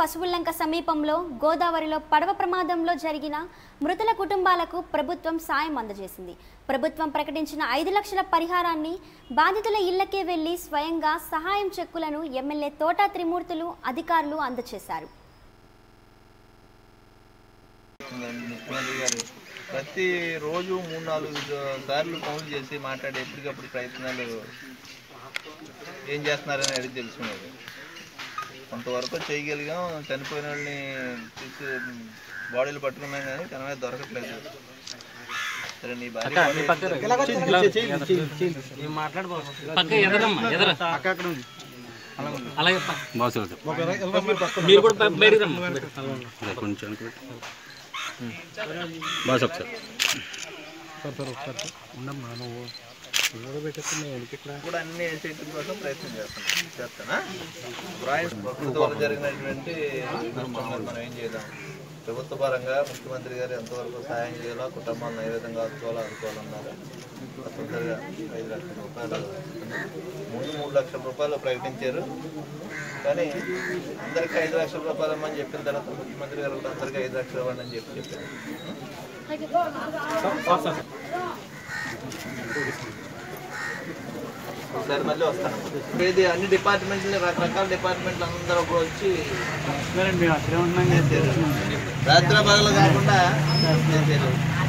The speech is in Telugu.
పశువుల్లంక సమీపంలో గోదావరిలో పడవ ప్రమాదంలో జరిగిన మృతుల కుటుంబాలకు ప్రభుత్వం సాయం అందజేసింది ప్రభుత్వం ప్రకటించిన ఐదు లక్షల పరిహారాన్ని బాధితుల ఇళ్లకే వెళ్లి స్వయంగా సహాయం చెక్కులను ఎమ్మెల్యే తోటా త్రిమూర్తులు అధికారులు అందజేశారు ఉందండి ముఖ్యమంత్రి గారు ప్రతి రోజు మూడు నాలుగు సార్లు ఫోన్లు చేసి మాట్లాడి ఎప్పటికప్పుడు ప్రయత్నాలు ఏం చేస్తున్నారని అడిగి తెలుసుకునేది కొంతవరకు చేయగలిగాం చనిపోయిన వాళ్ళని తీసి బాడీలు పట్టుకున్నాం కానీ కనమే దొరకట్లేదు సరే నీ భార్య పక్క ఎదరమ్మా ఎదర అలాగే పక్క. మీరు కూడా బయ- బయటికి రమ్మా కొంచెం బాస్ ఒకసారి కూడా అన్ని వేసేయటం కోసం ప్రయత్నం చేస్తున్నాం చేస్తానా బ్రాయిన్స్ ప్రకృతి వల్ల జరిగినటువంటి నష్టం మనం ఏం చేద్దాం ప్రభుత్వ పరంగా ముఖ్యమంత్రి గారు ఎంతవరకు సహాయం చేయాలో కుటుంబాలను ఏ విధంగా ఆదుకోవాలో ఆదుకోవాలన్నారు తప్పనిసరిగా ఐదు లక్షల రూపాయలు ముందు మూడు లక్షల రూపాయలు ప్రకటించారు కానీ అందరికీ ఐదు లక్షల రూపాయలు ఇవ్వమని చెప్పిన తర్వాత ముఖ్యమంత్రి గారు కూడా అందరికీ ఐదు లక్షలు ఇవ్వండి అని చెప్పి చెప్పారు ఒకసారి మళ్ళీ వస్తాను ఇది అన్ని డిపార్ట్మెంట్లు రకరకాల డిపార్ట్మెంట్లు అందరూ కూడా వచ్చి చేశారు. రాత్రి పగలు కాకుండా చేశారు